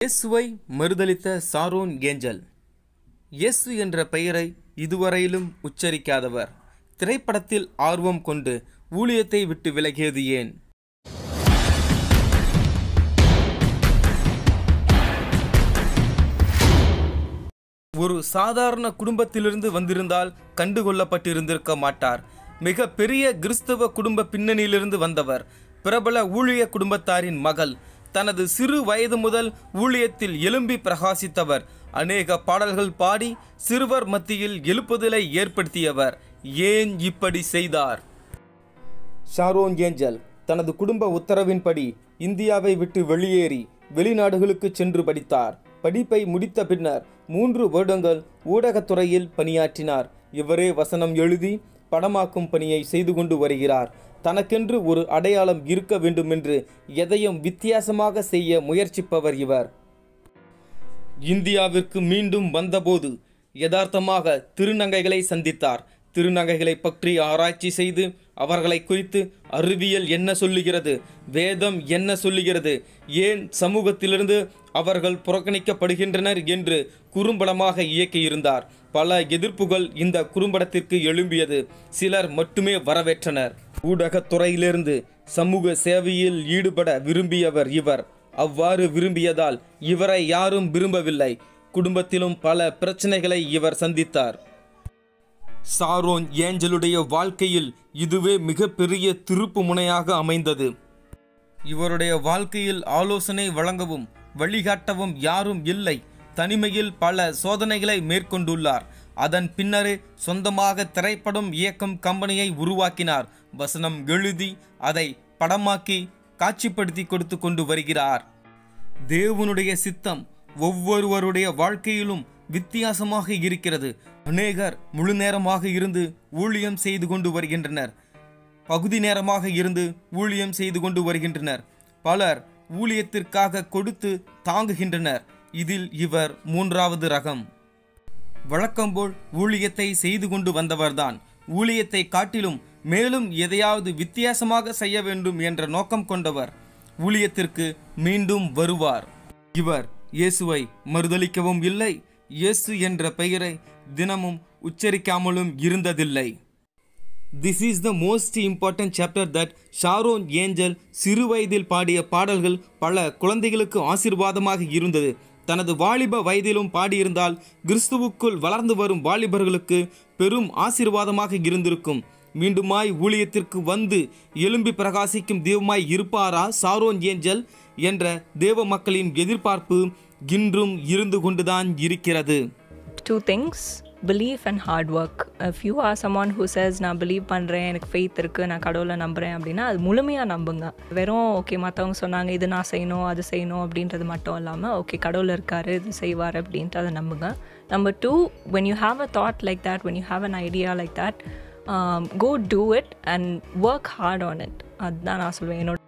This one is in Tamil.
இயேசுவை மறுதலித்த சாரோன் ஏஞ்சல் இயேசு என்ற பெயரை இதுவரையிலும் உச்சரிக்காதவர் திரைப்படத்தில் ஆர்வம் கொண்டு ஊழியத்தை விட்டு விலகியது ஏன் ஒரு சாதாரண குடும்பத்திலிருந்து வந்திருந்தால் கண்டுகொள்ளப்பட்டிருந்திருக்க மாட்டார் மிக பெரிய கிறிஸ்தவ குடும்ப பின்னணியிலிருந்து வந்தவர் பிரபல ஊழிய குடும்பத்தாரின் மகள் தனது சிறு வயது முதல் ஊழியத்தில் எழும்பி பிரகாசித்தவர் அநேக பாடல்கள் பாடி சிறுவர் மத்தியில் எழுப்புதலை ஏற்படுத்தியவர் ஏன் இப்படி செய்தார் ஷாரோன் ஏஞ்சல் தனது குடும்ப உத்தரவின்படி இந்தியாவை விட்டு வெளியேறி வெளிநாடுகளுக்கு சென்று படித்தார் படிப்பை முடித்த பின்னர் மூன்று வருடங்கள் ஊடகத்துறையில் பணியாற்றினார் இவரே வசனம் எழுதி படமாக்கும் பணியை செய்து கொண்டு வருகிறார் தனக்கென்று ஒரு அடையாளம் இருக்க வேண்டுமென்று எதையும் வித்தியாசமாக செய்ய முயற்சிப்பவர் இவர் இந்தியாவிற்கு மீண்டும் வந்தபோது யதார்த்தமாக திருநங்கைகளை சந்தித்தார் திருநங்கைகளை பற்றி ஆராய்ச்சி செய்து அவர்களை குறித்து அறிவியல் என்ன சொல்லுகிறது வேதம் என்ன சொல்லுகிறது ஏன் சமூகத்திலிருந்து அவர்கள் புறக்கணிக்கப்படுகின்றனர் என்று குறும்படமாக இயக்கியிருந்தார் பல எதிர்ப்புகள் இந்த குறும்படத்திற்கு எழும்பியது சிலர் மட்டுமே வரவேற்றனர் ஊடகத் துறையிலிருந்து சமூக சேவையில் ஈடுபட விரும்பியவர் இவர் அவ்வாறு விரும்பியதால் இவரை யாரும் விரும்பவில்லை குடும்பத்திலும் பல பிரச்சனைகளை இவர் சந்தித்தார் சாரோன் ஏஞ்சலுடைய வாழ்க்கையில் இதுவே மிகப்பெரிய திருப்பு முனையாக அமைந்தது இவருடைய வாழ்க்கையில் ஆலோசனை வழங்கவும் வழிகாட்டவும் யாரும் இல்லை தனிமையில் பல சோதனைகளை மேற்கொண்டுள்ளார் அதன் பின்னரே சொந்தமாக திரைப்படம் இயக்கும் கம்பெனியை உருவாக்கினார் வசனம் எழுதி அதை படமாக்கி காட்சிப்படுத்தி கொடுத்து கொண்டு வருகிறார் தேவனுடைய சித்தம் ஒவ்வொருவருடைய வாழ்க்கையிலும் வித்தியாசமாக இருக்கிறது அநேகர் முழு நேரமாக இருந்து ஊழியம் செய்து கொண்டு வருகின்றனர் பகுதி நேரமாக இருந்து ஊழியம் செய்து கொண்டு வருகின்றனர் பலர் ஊழியத்திற்காக கொடுத்து தாங்குகின்றனர் இதில் இவர் மூன்றாவது ரகம் வழக்கம்போல் ஊழியத்தை செய்து கொண்டு வந்தவர்தான் ஊழியத்தை காட்டிலும் மேலும் எதையாவது வித்தியாசமாக செய்ய வேண்டும் என்ற நோக்கம் கொண்டவர் ஊழியத்திற்கு மீண்டும் வருவார் இவர் இயேசுவை மறுதலிக்கவும் இல்லை இயேசு என்ற பெயரை தினமும் உச்சரிக்காமலும் இருந்ததில்லை this is the most important chapter that Sharon Angel சிறு வயதில் பாடிய பாடல்கள் பல குழந்தைகளுக்கு ஆசீர்வாதமாக இருந்தது தனது வாலிப வயதிலும் பாடியிருந்தால் கிறிஸ்துவுக்குள் வளர்ந்து வரும் வாலிபர்களுக்கு பெரும் ஆசீர்வாதமாக இருந்திருக்கும் மீண்டுமாய் ஊழியத்திற்கு வந்து எழும்பி பிரகாசிக்கும் தெய்வமாய் இருப்பாரா சாரோன் ஏஞ்சல் என்ற தேவ மக்களின் எதிர்பார்ப்பு இன்றும் இருந்து கொண்டுதான் இருக்கிறது two things belief and hard work if you are someone who says நான் பிலீவ் பண்ணுறேன் எனக்கு ஃபெய்த் இருக்குது நான் கடவுளை நம்புகிறேன் அப்படின்னா அது முழுமையாக நம்புங்க வெறும் ஓகே மற்றவங்க சொன்னாங்க இது நான் செய்யணும் அது செய்யணும் அப்படின்றது மட்டும் இல்லாமல் ஓகே கடவுள் இருக்காரு இது செய்வார் அப்படின்ட்டு அதை நம்புங்க number two when you have a thought like that when you have an idea like that um, go do it and work hard on it அதுதான் நான் சொல்வேன் என்னோட